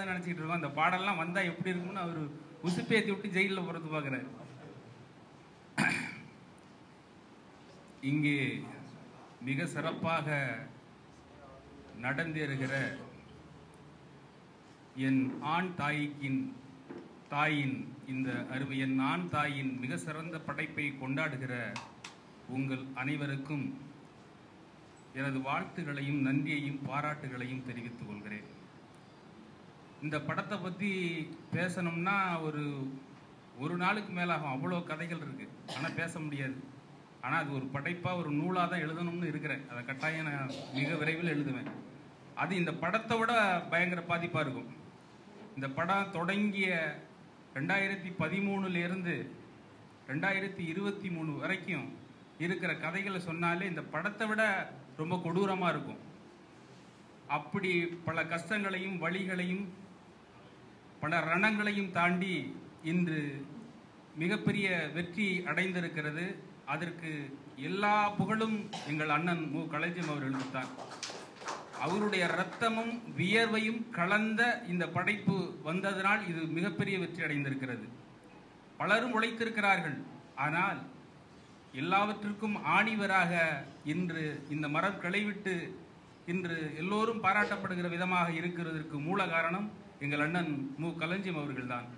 முடியாதுன்னு நினைச்சிட்டு இருக்கோம் அந்த பாடல்லாம் வந்தா எப்படி இருக்கும்னு அவர் உசுப்பேத்தி விட்டு ஜெயிலில் போறது பார்க்குறாரு இங்கே மிக சிறப்பாக நடந்தேறுகிற என் ஆண் தாய்க்கின் தாயின் இந்த அருமை என் ஆண் தாயின் மிக சிறந்த படைப்பை கொண்டாடுகிற உங்கள் அனைவருக்கும் எனது வாழ்த்துகளையும் நன்றியையும் பாராட்டுகளையும் தெரிவித்துக் கொள்கிறேன் இந்த படத்தை பற்றி பேசணும்னா ஒரு ஒரு நாளுக்கு மேலாகும் அவ்வளோ கதைகள் இருக்கு ஆனால் பேச முடியாது ஆனால் அது ஒரு படைப்பாக ஒரு நூலாக தான் எழுதணும்னு இருக்கிறேன் அதை கட்டாயம் நான் மிக விரைவில் எழுதுவேன் அது இந்த படத்தை விட பயங்கர பாதிப்பாக இருக்கும் இந்த படம் தொடங்கிய ரெண்டாயிரத்தி பதிமூணுலேருந்து ரெண்டாயிரத்தி இருபத்தி மூணு வரைக்கும் இருக்கிற கதைகளை சொன்னாலே இந்த படத்தை விட ரொம்ப கொடூரமாக இருக்கும் அப்படி பல கஷ்டங்களையும் வழிகளையும் பல ரணங்களையும் தாண்டி இன்று மிகப்பெரிய வெற்றி அடைந்திருக்கிறது அதற்கு எல்லா புகழும் எங்கள் அண்ணன் மு கலைஞம் அவர்களுக்கு தான் அவருடைய ரத்தமும் வியர்வையும் கலந்த இந்த படைப்பு வந்ததனால் இது மிகப்பெரிய வெற்றி அடைந்திருக்கிறது பலரும் உழைத்திருக்கிறார்கள் ஆனால் எல்லாவற்றிற்கும் ஆணிவராக இன்று இந்த மரம் கிளைவிட்டு இன்று எல்லோரும் பாராட்டப்படுகிற விதமாக இருக்கிறதற்கு மூல காரணம் எங்கள் அண்ணன் மு கலஞ்சியம் அவர்கள்தான்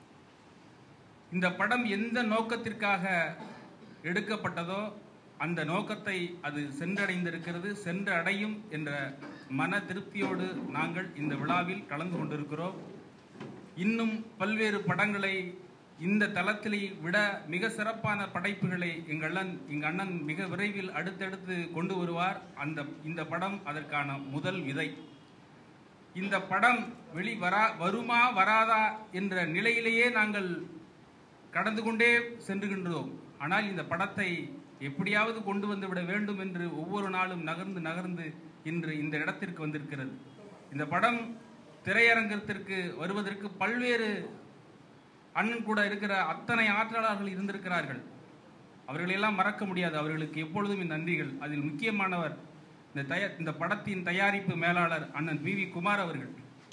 இந்த படம் எந்த நோக்கத்திற்காக எடுக்கப்பட்டதோ அந்த நோக்கத்தை அது சென்றடைந்திருக்கிறது சென்று அடையும் என்ற மன திருப்தியோடு நாங்கள் இந்த விழாவில் கலந்து கொண்டிருக்கிறோம் இன்னும் பல்வேறு படங்களை இந்த தளத்திலே விட மிக சிறப்பான படைப்புகளை எங்கள் அண்ணன் எங்கள் அண்ணன் மிக விரைவில் அடுத்தடுத்து கொண்டு வருவார் அந்த இந்த படம் அதற்கான முதல் விதை இந்த படம் வெளி வரா வருமா வராதா என்ற நிலையிலேயே நாங்கள் கடந்து கொண்டே சென்றுகின்றோம் ஆனால் இந்த படத்தை எப்படியாவது கொண்டு வந்து விட வேண்டும் என்று ஒவ்வொரு நாளும் நகர்ந்து நகர்ந்து இன்று இந்த இடத்திற்கு வந்திருக்கிறது இந்த படம் திரையரங்கத்திற்கு வருவதற்கு பல்வேறு அண்ணன் கூட இருக்கிற அத்தனை ஆற்றலாளர்கள் இருந்திருக்கிறார்கள் அவர்களையெல்லாம் மறக்க முடியாது அவர்களுக்கு எப்பொழுதும் இந்த நன்றிகள் அதில் முக்கியமானவர் இந்த தய இந்த படத்தின் தயாரிப்பு மேலாளர் அண்ணன் பி வி குமார் அவர்கள்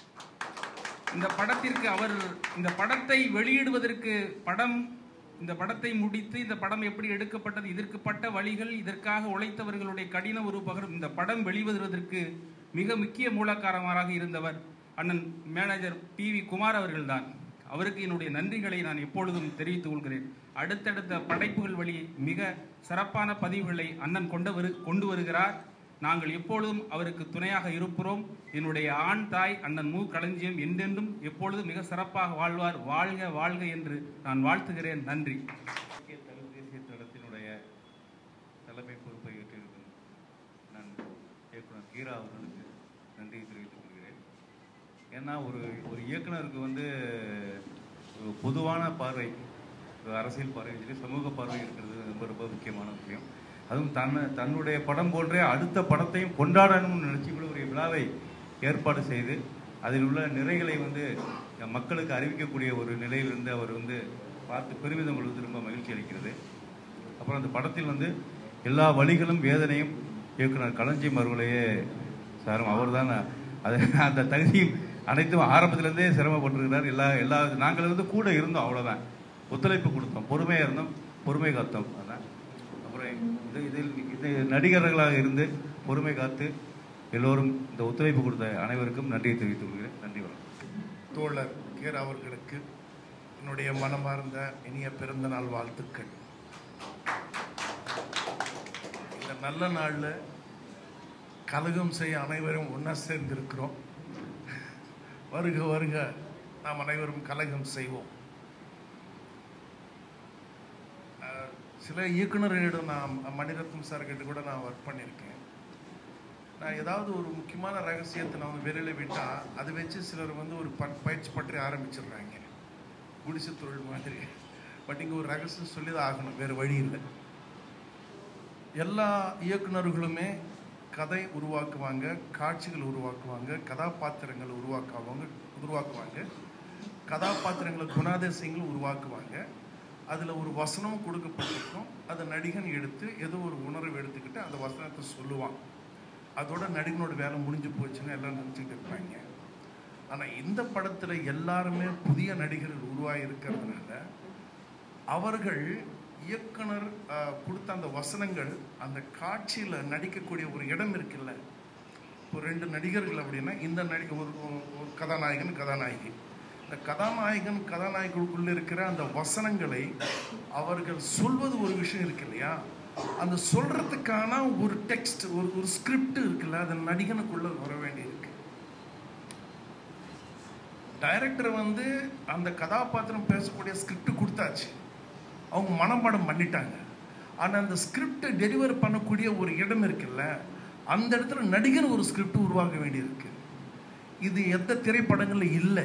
இந்த படத்திற்கு அவர் இந்த படத்தை வெளியிடுவதற்கு படம் இந்த படத்தை முடித்து இந்த படம் எப்படி எடுக்கப்பட்டது இதற்கு பட்ட வழிகள் இதற்காக உழைத்தவர்களுடைய கடின ஒரு பகரும் இந்த படம் வெளிவருவதற்கு மிக முக்கிய மூலக்காரமாக இருந்தவர் அண்ணன் மேனேஜர் பி வி குமார் அவர்கள்தான் அவருக்கு என்னுடைய நன்றிகளை நான் எப்பொழுதும் தெரிவித்துக் கொள்கிறேன் அடுத்தடுத்த படைப்புகள் வழி மிக சிறப்பான பதிவுகளை அண்ணன் கொண்டு வரு கொண்டு வருகிறார் நாங்கள் எப்பொழுதும் அவருக்கு துணையாக இருப்போம் என்னுடைய ஆண் தாய் அண்ணன் மு களஞ்சியம் என்றென்றும் எப்பொழுதும் மிக சிறப்பாக வாழ்வார் வாழ்க வாழ்க என்று நான் வாழ்த்துகிறேன் நன்றி தேசிய தெலுங்கு தேசிய தளத்தினுடைய தலைமை பொறுப்பை ஏற்றிருக்கும் நான் இயக்குனர் கீரா அவர்களுக்கு நன்றியை தெரிவித்துக் கொள்கிறேன் ஏன்னா ஒரு ஒரு இயக்குனருக்கு வந்து ஒரு பொதுவான பார்வை ஒரு அரசியல் பார்வை சரி சமூக பார்வை இருக்கிறது ரொம்ப ரொம்ப முக்கியமான விஷயம் அதுவும் தன்னை தன்னுடைய படம் போன்றே அடுத்த படத்தையும் கொண்டாடணும்னு நினச்சி கூட ஒரு விழாவை ஏற்பாடு செய்து அதில் உள்ள நிறைகளை வந்து மக்களுக்கு அறிவிக்கக்கூடிய ஒரு நிலையிலிருந்து அவர் வந்து பார்த்து பெருமிதம் கொள்வது ரொம்ப மகிழ்ச்சி அளிக்கிறது அப்புறம் அந்த படத்தில் வந்து எல்லா வழிகளும் வேதனையும் இயக்குனர் களஞ்சியம் அவர்களையே சாரும் அவர் தான் அது அந்த தகுதியும் அனைத்தும் ஆரம்பத்திலேருந்தே சிரமப்பட்டிருக்கிறார் எல்லா எல்லா நாங்கள் வந்து கூட இருந்தோம் அவ்வளோதான் ஒத்துழைப்பு கொடுத்தோம் பொறுமையாக இருந்தோம் பொறுமை காத்தோம் அதான் அப்புறம் இது இதில் இது நடிகர்களாக இருந்து பொறுமை காத்து எல்லோரும் இந்த ஒத்துழைப்பு கொடுத்த அனைவருக்கும் நன்றியை தெரிவித்துக் கொள்கிறேன் நன்றி வணக்கம் தோழர் கேர் அவர்களுக்கு என்னுடைய மனமார்ந்த இனிய பிறந்த நாள் வாழ்த்துக்கள் இந்த நல்ல நாளில் கலகம் செய்ய அனைவரும் ஒன்றா சேர்ந்திருக்கிறோம் வருக வருக நாம் அனைவரும் கலகம் செய்வோம் அஹ், சில இயக்குநர்களிடம் நான் மணிரத்னம் சார்கிட்ட கூட நான் ஒர்க் பண்ணியிருக்கேன் நான் ஏதாவது ஒரு முக்கியமான ரகசியத்தை நான் வந்து வெளியில் விட்டால் அதை வச்சு சிலர் வந்து ஒரு ப பயிற்சி பற்றி ஆரம்பிச்சிடுறாங்க குடிசை தொழில் மாதிரி பட் இங்கே ஒரு ரகசியம் சொல்லி தான் ஆகணும் வேறு வழி இல்லை எல்லா இயக்குனர்களுமே கதை உருவாக்குவாங்க காட்சிகள் உருவாக்குவாங்க கதாபாத்திரங்கள் உருவாக்குவாங்க உருவாக்குவாங்க கதாபாத்திரங்களை குணாதிசயங்கள் உருவாக்குவாங்க அதில் ஒரு வசனம் கொடுக்கப்பட்டிருக்கும் அதை நடிகன் எடுத்து ஏதோ ஒரு உணர்வு எடுத்துக்கிட்டு அந்த வசனத்தை சொல்லுவான் அதோட நடிகனோட வேலை முடிஞ்சு போச்சுன்னு எல்லாம் நினச்சிட்டு இருப்பாங்க ஆனா இந்த படத்துல எல்லாருமே புதிய நடிகர்கள் உருவாகி இருக்கிறதுனால அவர்கள் இயக்குனர் ஆஹ், கொடுத்த அந்த வசனங்கள் அந்த காட்சியில நடிக்கக்கூடிய ஒரு இடம் இருக்குல்ல இப்போ ரெண்டு நடிகர்கள் அப்படின்னா இந்த நடி ஒரு ஒரு- ஒரு கதாநாயகன் கதாநாயகி இந்த கதாநாயகன் கதாநாயகனுக்குள்ள இருக்கிற அந்த வசனங்களை அவர்கள் சொல்வது ஒரு விஷயம் இருக்கு இல்லையா அந்த சொல்றதுக்கான ஒரு டெக்ஸ்ட் ஒரு ஒரு ஸ்கிரிப்ட் இருக்குல்ல அது நடிகனுக்குள்ள வர வேண்டியிருக்கு டைரக்டர் வந்து அந்த கதாபாத்திரம் பேசக்கூடிய ஸ்கிரிப்ட் கொடுத்தாச்சு அவங்க மனப்பாடம் பண்ணிட்டாங்க ஆனா அந்த ஸ்கிரிப்டை டெலிவர் பண்ணக்கூடிய ஒரு இடம் இருக்குல்ல அந்த இடத்துல நடிகர் ஒரு ஸ்கிரிப்ட் உருவாக்க வேண்டியிருக்கு இது எந்த திரைப்படங்கள்ல இல்லை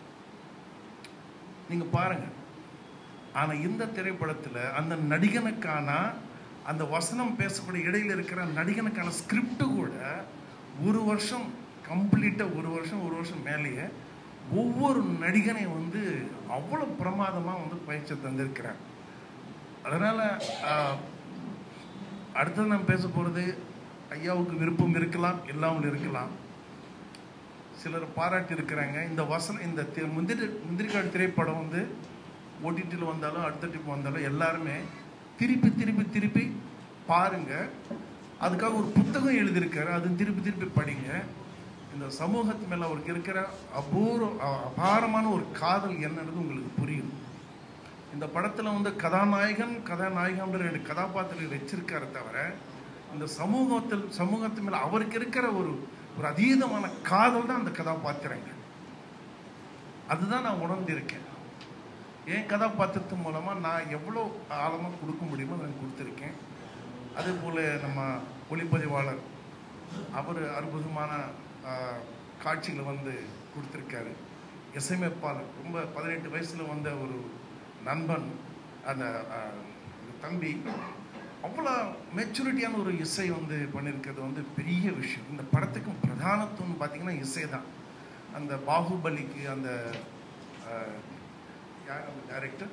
நீங்க பாருங்க ஆனா இந்த திரைப்படத்துல அந்த நடிகனுக்கான அந்த வசனம் பேசக்கூடிய இடையில இருக்கிற நடிகனுக்கான ஸ்கிரிப்ட் கூட ஒரு வருஷம் கம்ப்ளீட்டா ஒரு வருஷம் ஒரு வருஷம் மேலேயே ஒவ்வொரு நடிகனையும் வந்து அவ்வளவு பிரமாதமா வந்து பயிற்சி தந்திருக்கிறார் அதனால ஆஹ், அடுத்தது நான் பேச போறது ஐயாவுக்கு விருப்பம் இருக்கலாம் இல்லாமல் இருக்கலாம் சிலர் பாராட்டி இருக்கிறாங்க இந்த வசனம் இந்த தி- முந்திரி முந்திரிக்காடு திரைப்படம் வந்து ஓடிடியில் வந்தாலும் அடுத்த டிப் வந்தாலும் எல்லாருமே திருப்பி திருப்பி திருப்பி பாருங்க அதுக்காக ஒரு புத்தகம் எழுதியிருக்காரு அது திருப்பி திருப்பி படிங்க இந்த சமூகத்து மேல அவருக்கு இருக்கிற அபூர்வ அ- அபாரமான ஒரு காதல் என்னன்றது உங்களுக்கு புரியும் இந்த படத்துல வந்து கதாநாயகன் கதாநாயகன்ற ரெண்டு கதாபாத்திரங்கள் வச்சிருக்காரு தவிர இந்த சமூகத்தில் சமூகத்து மேல அவருக்கு இருக்கிற ஒரு ஒரு அதீதமான காதல் தான் அந்த கதாபாத்திரங்கள் அதுதான் நான் உணர்ந்திருக்கேன் என் கதாபாத்திரத்து மூலமா நான் எவ்வளோ ஆழமா கொடுக்க முடியுமோ நான் கொடுத்துருக்கேன் அதே போல நம்ம ஒளிப்பதிவாளர் அவர் அற்புதமான ஆஹ், காட்சிகளை வந்து கொடுத்துருக்காரு இசையமைப்பாளர் ரொம்ப பதினெட்டு வயசுல வந்த ஒரு நண்பன் அந்த ஆஹ், அந்த தம்பி அவ்வளோ மெச்சூரிட்டியான ஒரு இசை வந்து பண்ணியிருக்கிறது வந்து பெரிய விஷயம் இந்த படத்துக்கு பிரதானத்துவம் பார்த்தீங்கன்னா இசை தான் அந்த பாகுபலிக்கு அந்த ஆஹ், யார் அந்த டைரக்டர்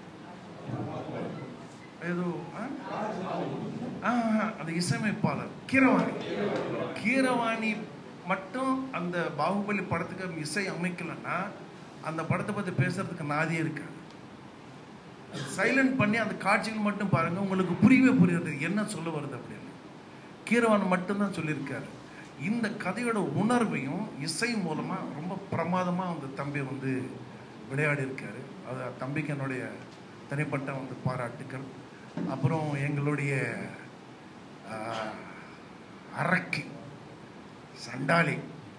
ஏதோ ஆ? ஆ, அந்த இசையமைப்பாளர் கீரவாணி கீரவாணி மட்டும் அந்த பாகுபலி படத்துக்கு இசை அமைக்கலைன்னா அந்த படத்தை பத்தி பேசுறதுக்கு நாதியே இருக்காது சைலண்ட் பண்ணி அந்த காட்சிகள் மட்டும் பாருங்க உங்களுக்கு புரியவே புரியாது என்ன சொல்ல வருது அப்படின்னு கீரவான் மட்டும்தான் சொல்லியிருக்காரு இந்த கதையோட உணர்வையும் இசை மூலமா ரொம்ப பிரமாதமா அந்த தம்பி வந்து விளையாடி இருக்காரு அது தம்பிக்கு என்னுடைய தனிப்பட்ட வந்து பாராட்டுக்கள் அப்புறம் எங்களுடைய ஆஹ், அரக்கி சண்டாளி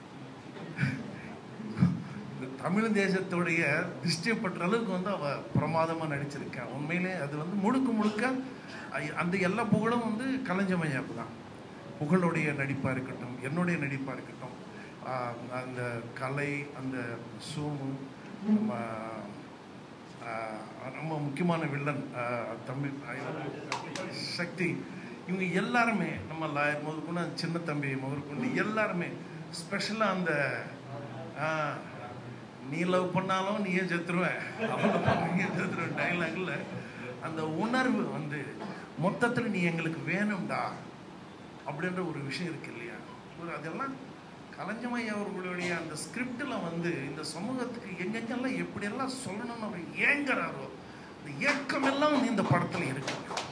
இந்த தமிழ் தேசத்துடைய திருஷ்டிப்பட்ட அளவுக்கு வந்து அவ பிரமாதமா நடிச்சிருக்கா உண்மையிலே அது வந்து முழுக்க முழுக்க ஐ- அந்த எல்லா புகழும் வந்து கலைஞமையாப்பு தான் புகழுடைய நடிப்பா இருக்கட்டும் என்னுடைய நடிப்பா இருக்கட்டும் ஆஹ் அந்த கலை அந்த சோமு நம்ம ஆஹ் ரொம்ப முக்கியமான வில்லன் ஆஹ் தம்பி சக்தி இவங்க எல்லாருமே நம்ம லாயர் முதற்கொண்டு அந்த சின்ன தம்பி முதற்கொண்டு எல்லாருமே ஸ்பெஷலாக அந்த ஆஹ், நீ லவ் பண்ணாலும் நீயே செத்துருவேன் அவனை பண்ண நீயே செத்துருவேன் டைலாக்ல அந்த உணர்வு வந்து மொத்தத்தில் நீ எங்களுக்கு வேணும்டா அப்படின்ற ஒரு விஷயம் இருக்கு இல்லையா ஒரு அதெல்லாம் கலைஞமையா அவர்களுடைய அந்த ஸ்கிரிப்டில் வந்து இந்த சமூகத்துக்கு எங்கெங்கெல்லாம் எப்படியெல்லாம் சொல்லணும்னு அவர் ஏங்குறாரோ அந்த ஏக்கம் எல்லாம் வந்து இந்த படத்தில் இருக்கு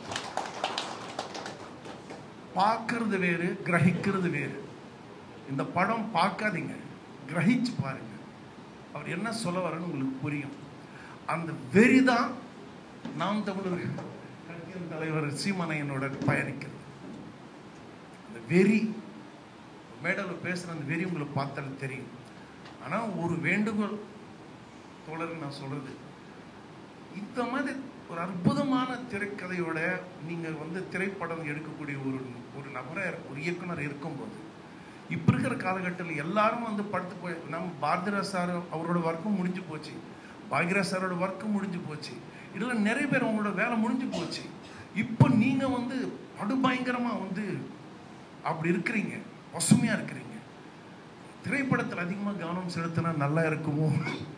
பார்க்கறது வேறு கிரகிக்கிறது வேறு இந்த படம் பார்க்காதீங்க கிரகிச்சு பாருங்க அவர் என்ன சொல்ல வரன்னு உங்களுக்கு புரியும் அந்த வெறிதான் நாம் தமிழர் கட்சியின் தலைவர் சீமானையனோட பயணிக்கிறது அந்த வெறி மேடல பேசுற அந்த வெறி உங்களுக்கு பார்த்தாலும் தெரியும் ஆனா ஒரு வேண்டுகோள் தோழருக்கு நான் சொல்றது இந்த மாதிரி ஒரு அற்புதமான திரைக்கதையோட நீங்க வந்து திரைப்படம் எடுக்கக்கூடிய ஒரு ஒரு நபரை ஒரு இயக்குனர் இருக்கும்போது இப்ப இருக்கிற காலகட்டத்தில் எல்லாரும் வந்து படுத்து போய் நம்ம பாரதிராஜ் சார் அவரோட ஒர்க்கும் முடிஞ்சு போச்சு பாக்யராஜ் சாரோட ஒர்க்கும் முடிஞ்சு போச்சு இதுல நிறைய பேர் அவங்களோட வேலை முடிஞ்சு போச்சு இப்போ நீங்க வந்து படுபயங்கரமா வந்து அப்படி இருக்கிறீங்க பசுமையா இருக்கிறீங்க திரைப்படத்தில் அதிகமா கவனம் செலுத்தினா நல்லா இருக்குமோ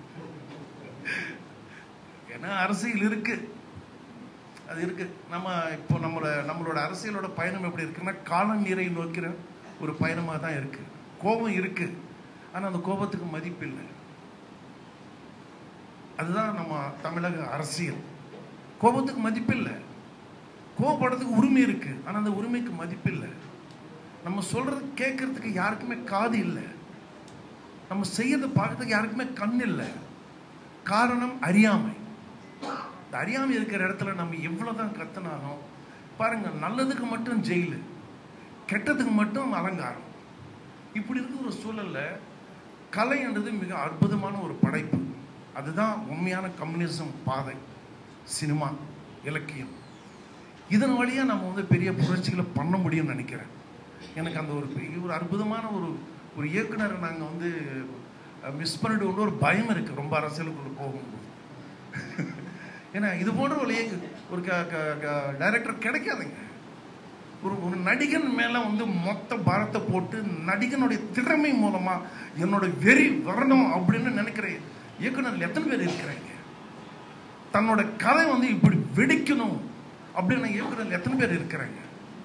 ஏன்னா அரசியல் இருக்கு அது இருக்கு நம்ம இப்போ நம்மளோட நம்மளோட அரசியலோட பயணம் எப்படி இருக்குன்னா கால நீரை நோக்கிற ஒரு பயணமாக தான் இருக்கு கோபம் இருக்கு ஆனால் அந்த கோபத்துக்கு மதிப்பு இல்லை அதுதான் நம்ம தமிழக அரசியல் கோபத்துக்கு மதிப்பு இல்லை கோபப்படுறதுக்கு உரிமை இருக்கு ஆனால் அந்த உரிமைக்கு மதிப்பு இல்லை நம்ம சொல்றது கேட்கறதுக்கு யாருக்குமே காது இல்லை நம்ம செய்யறதை பார்க்கறதுக்கு யாருக்குமே கண் இல்லை காரணம் அறியாமை இந்த அறியாமை இருக்கிற இடத்துல நம்ம எவ்வளவுதான் கத்துனாலும் பாருங்க நல்லதுக்கு மட்டும் ஜெயிலு கெட்டதுக்கு மட்டும் அலங்காரம் இப்படி இருக்கிற ஒரு சூழல்ல கலை என்றது மிக அற்புதமான ஒரு படைப்பு அதுதான் உண்மையான கம்யூனிசம் பாதை சினிமா இலக்கியம் இதன் வழியா நம்ம வந்து பெரிய புரட்சிகளை பண்ண முடியும்னு நினைக்கிறேன் எனக்கு அந்த ஒரு பெரிய ஒரு அற்புதமான ஒரு ஒரு இயக்குனரை நாங்கள் வந்து மிஸ் பண்ணிட்டு ஒரு பயம் இருக்கு ரொம்ப அரசியலுக்குள்ள போகும்போது ஏன்னா இது போன்ற ஒரு இயக்கு ஒரு டைரக்டர் கிடைக்காதுங்க ஒரு ஒரு நடிகன் மேல வந்து மொத்த பாரத்தை போட்டு நடிகனுடைய திறமை மூலமா என்னோட வெறி வரணும் அப்படின்னு நினைக்கிற இயக்குனர் எத்தனை பேர் இருக்கிறாங்க தன்னோட கதை வந்து இப்படி வெடிக்கணும் அப்படின்னு இயக்குனர் எத்தனை பேர் இருக்கிறாங்க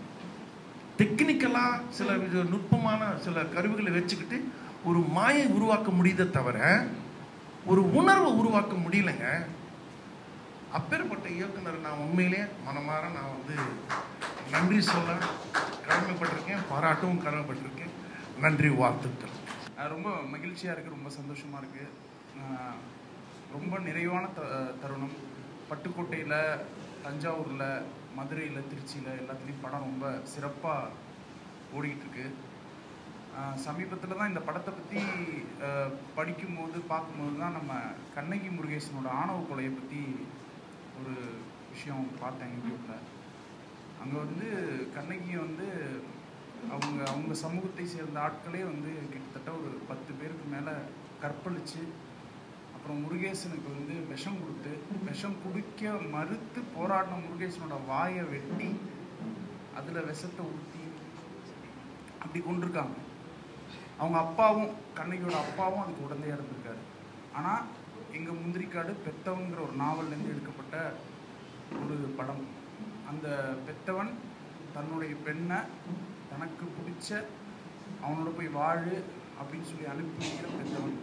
டெக்னிக்கலா சில வித நுட்பமான சில கருவிகளை வச்சுக்கிட்டு ஒரு மாயை உருவாக்க முடியுதே தவிர ஒரு உணர்வை உருவாக்க முடியலங்க அப்பேற்பட்ட இயக்குனர் நான் உண்மையிலே மனமாற நான் வந்து நன்றி சொல்ல கடமைப்பட்டிருக்கேன் பாராட்டவும் கடமைப்பட்டிருக்கேன் நன்றி வாழ்த்துக்கள் அஹ் ரொம்ப மகிழ்ச்சியாக இருக்குது ரொம்ப சந்தோஷமாக இருக்குது ரொம்ப நிறைவான த தருணம் பட்டுக்கோட்டையில் தஞ்சாவூரில் மதுரையில் திருச்சியில் எல்லாத்துலேயும் படம் ரொம்ப சிறப்பாக ஓடிக்கிட்டு இருக்கு சமீபத்தில் தான் இந்த படத்தை பற்றி படிக்கும்போது பார்க்கும்போது தான் நம்ம கண்ணகி முருகேசனோட ஆணவ கொலையை பற்றி ஒரு விஷயம் பார்த்தேன் யூடியூப்பில் அங்கே வந்து கண்ணகியை வந்து அவங்க அவங்க சமூகத்தை சேர்ந்த ஆட்களே வந்து கிட்டத்தட்ட ஒரு பத்து பேருக்கு மேலே கற்பழிச்சு அப்புறம் முருகேசனுக்கு வந்து விஷம் கொடுத்து விஷம் குடிக்க மறுத்து போராடின முருகேசனோட வாயை வெட்டி அதில் விஷத்தை ஊற்றி அப்படி கொண்டிருக்காங்க அவங்க அப்பாவும் கண்ணகியோட அப்பாவும் அதுக்கு உடந்தையாக இருந்திருக்காரு ஆனால் எங்கள் முந்திரிக்காடு பெத்தவங்கிற ஒரு நாவல்லேருந்து எடுக்கப்பட்ட ஒரு படம் அந்த பெத்தவன் தன்னுடைய பெண்ணை தனக்கு பிடிச்ச அவனோட போய் வாழு அப்படின்னு சொல்லி அனுப்பி வைக்கிற பெத்தவன்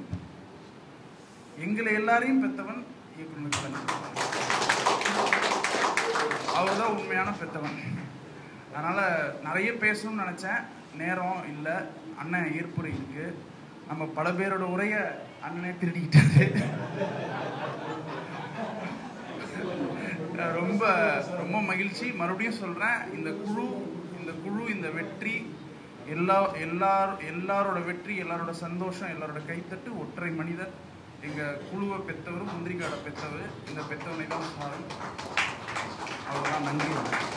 எங்களை எல்லாரையும் பெத்தவன் இயக்குனர் கலைஞர் அவர் தான் உண்மையான பெத்தவன் அதனால் நிறைய பேசணும்னு நினச்சேன் நேரம் இல்லை அண்ணன் ஏற்புரை இருக்கு நம்ம பல பேரோட உரைய அண்ணனே திருடிக்கிட்டாரு ரொம்ப ரொம்ப மகிழ்ச்சி மறுபடியும் சொல்கிறேன் இந்த குழு இந்த குழு இந்த வெற்றி எல்லா எல்லார் எல்லாரோட வெற்றி எல்லாரோட சந்தோஷம் எல்லாரோட கைத்தட்டு ஒற்றை மனிதர் எங்கள் குழுவை பெற்றவரும் முந்திரிக்காடை பெற்றவர் இந்த பெற்றவனை தான் சாரும் அவ்வளோதான் நன்றி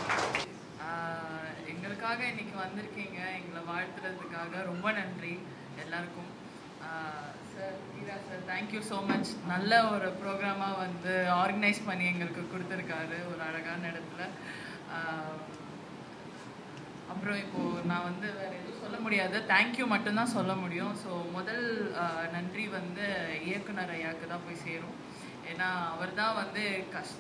ஆஹ் எங்களுக்காக இன்னைக்கு வந்திருக்கீங்க எங்களை வாழ்த்துறதுக்காக ரொம்ப நன்றி எல்லாருக்கும் sir Veera sir thank you so much நல்ல ஒரு ப்ரோக்ராமாக வந்து ஆர்கனைஸ் பண்ணி எங்களுக்கு கொடுத்துருக்காரு ஒரு அழகான இடத்துல ஆஹ் அப்புறம் இப்போது நான் வந்து வேறு எதுவும் சொல்ல முடியாது தேங்க்யூ மட்டும்தான் சொல்ல முடியும் ஸோ முதல் ஆஹ் நன்றி வந்து இயக்குனர் ஐயாவுக்கு தான் போய் சேரும் ஏன்னா அவர் தான் வந்து கஷ்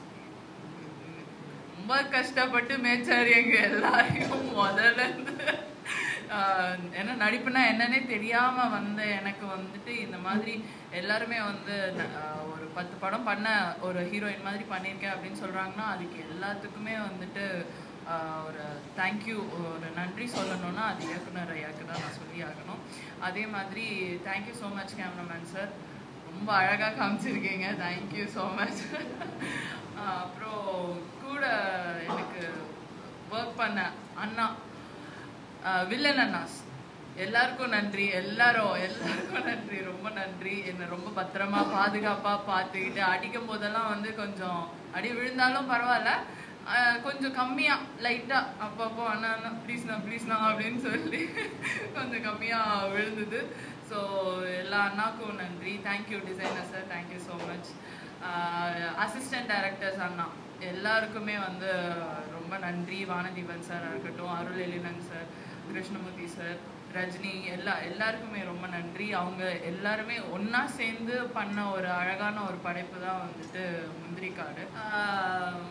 ரொம்ப கஷ்டப்பட்டு மேய்ச்சார் எங்க எல்லாரையும் முதல்ல இருந்து ஆஹ் ஏன்னா நடிப்புனா என்னன்னே தெரியாம வந்த எனக்கு வந்துட்டு இந்த மாதிரி எல்லாருமே வந்து ந- ஆஹ் ஒரு பத்து படம் பண்ண ஒரு ஹீரோயின் மாதிரி பண்ணியிருக்கேன் அப்படின்னு சொல்றாங்கன்னா அதுக்கு எல்லாத்துக்குமே வந்துட்டு ஆஹ் ஒரு தேங்க்யூ ஒரு நன்றி சொல்லணும்னா அது இயக்குனர் ஐயாக்கு தான் நான் சொல்லி ஆகணும் அதே மாதிரி thank you so much cameraman sir ரொம்ப அழகாக காமிச்சிருக்கீங்க தேங்க்யூ ஸோ மச் அப்புறம் கூட எனக்கு ஒர்க் பண்ண அண்ணா வில்லன் அண்ணாஸ் எல்லாருக்கும் நன்றி எல்லாரும் எல்லாருக்கும் நன்றி ரொம்ப நன்றி என்னை ரொம்ப பத்திரமா பாதுகாப்பாக பார்த்துக்கிட்டு அடிக்கும் போதெல்லாம் வந்து கொஞ்சம் அடி விழுந்தாலும் பரவாயில்ல ஆஹ் கொஞ்சம் கம்மியாக லைட்டாக அப்பப்போ அண்ணா அண்ணா ப்ளீஸ்ண்ணா ப்ளீஸ்ண்ணா அப்படின்னு சொல்லி கொஞ்சம் கம்மியாக விழுந்தது ஸோ எல்லா அண்ணாக்கும் நன்றி thank you designer sir thank you so much assistant directors அண்ணா எல்லாருக்குமே வந்து ரொம்ப நன்றி வானதீபன் சார் இருக்கட்டும் அருள் எலினன் சார் கிருஷ்ணமூர்த்தி சார் ரஜினி எல்லா எல்லாருக்குமே ரொம்ப நன்றி அவங்க எல்லாருமே ஒன்றா சேர்ந்து பண்ண ஒரு அழகான ஒரு படைப்பு தான் வந்துட்டு முந்திரிக்காடு ஆஹ்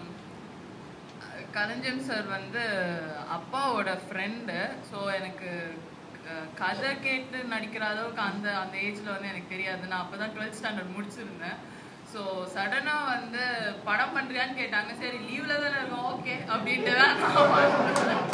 கலைஞன் சார் வந்து அப்பாவோட ஃப்ரெண்டு ஸோ எனக்கு அஹ், கதை கேட்டு நடிக்கிற அளவுக்கு அந்த அந்த ஏஜ்ல வந்து எனக்கு தெரியாது நான் அப்பதான் டுவெல்த் ஸ்டாண்டர்ட் முடிச்சிருந்தேன் ஸோ சடனா வந்து படம் பண்றியான்னு கேட்டாங்க சரி லீவ்ல தானே இருக்கோம் ஓகே அப்படின்ட்டு தான் நான் வந்தேன்.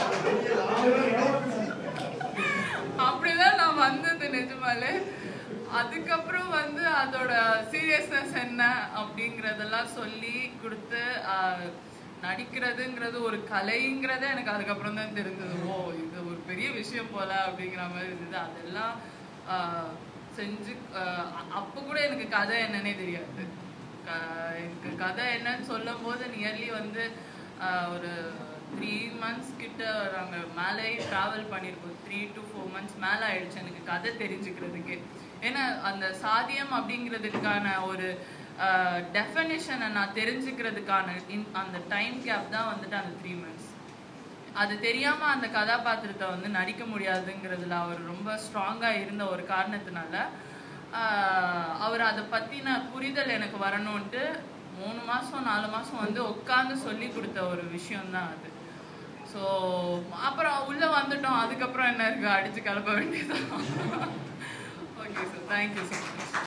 அப்படிதான் நான் வந்தது நிஜமாலே அதுக்கப்புறம் வந்து அதோட சீரியஸ்னஸ் என்ன அப்படிங்கறதெல்லாம் சொல்லி கொடுத்து ஆஹ், நடிக்கிறதுங்கிறது ஒரு கலைங்கிறத எனக்கு அதுக்கப்புறம் தான் தெரிஞ்சது ஓ இது ஒரு பெரிய விஷயம் போல அப்படிங்கிற மாதிரி இருந்தது அதெல்லாம் ஆஹ், செஞ்சு ஆஹ், அ- அப்ப கூட எனக்கு கதை என்னன்னே தெரியாது க- எனக்கு கதை என்னன்னு சொல்லும் போது நியர்லி வந்து ஆஹ், ஒரு த்ரீ மந்த்ஸ் கிட்ட நாங்கள் மேலே ட்ராவல் பண்ணியிருக்கோம் த்ரீ டு ஃபோர் மந்த்ஸ் மேலே ஆயிடுச்சு எனக்கு கதை தெரிஞ்சுக்கிறதுக்கு ஏன்னா அந்த சாதியம் அப்படிங்கிறதுக்கான ஒரு டெஃபனிஷனை நான் தெரிஞ்சுக்கிறதுக்கான in- அந்த டைம் கேப் தான் வந்துட்டு அந்த த்ரீ மந்த்ஸ் அது தெரியாம அந்த கதாபாத்திரத்தை வந்து நடிக்க முடியாதுங்கிறதுல அவர் ரொம்ப ஸ்ட்ராங்கா இருந்த ஒரு காரணத்தினால ஆஹ், அவர் அதை பத்தின புரிதல் எனக்கு வரணும்ட்டு மூணு மாசம் நாலு மாசம் வந்து உட்காந்து சொல்லி கொடுத்த ஒரு விஷயம் தான் அது ஸோ அப்புறம் உள்ள வந்துட்டோம் அதுக்கப்புறம் என்ன இருக்கு அடிச்சு கிளப்ப வேண்டியதுதான் okay sir thank you so much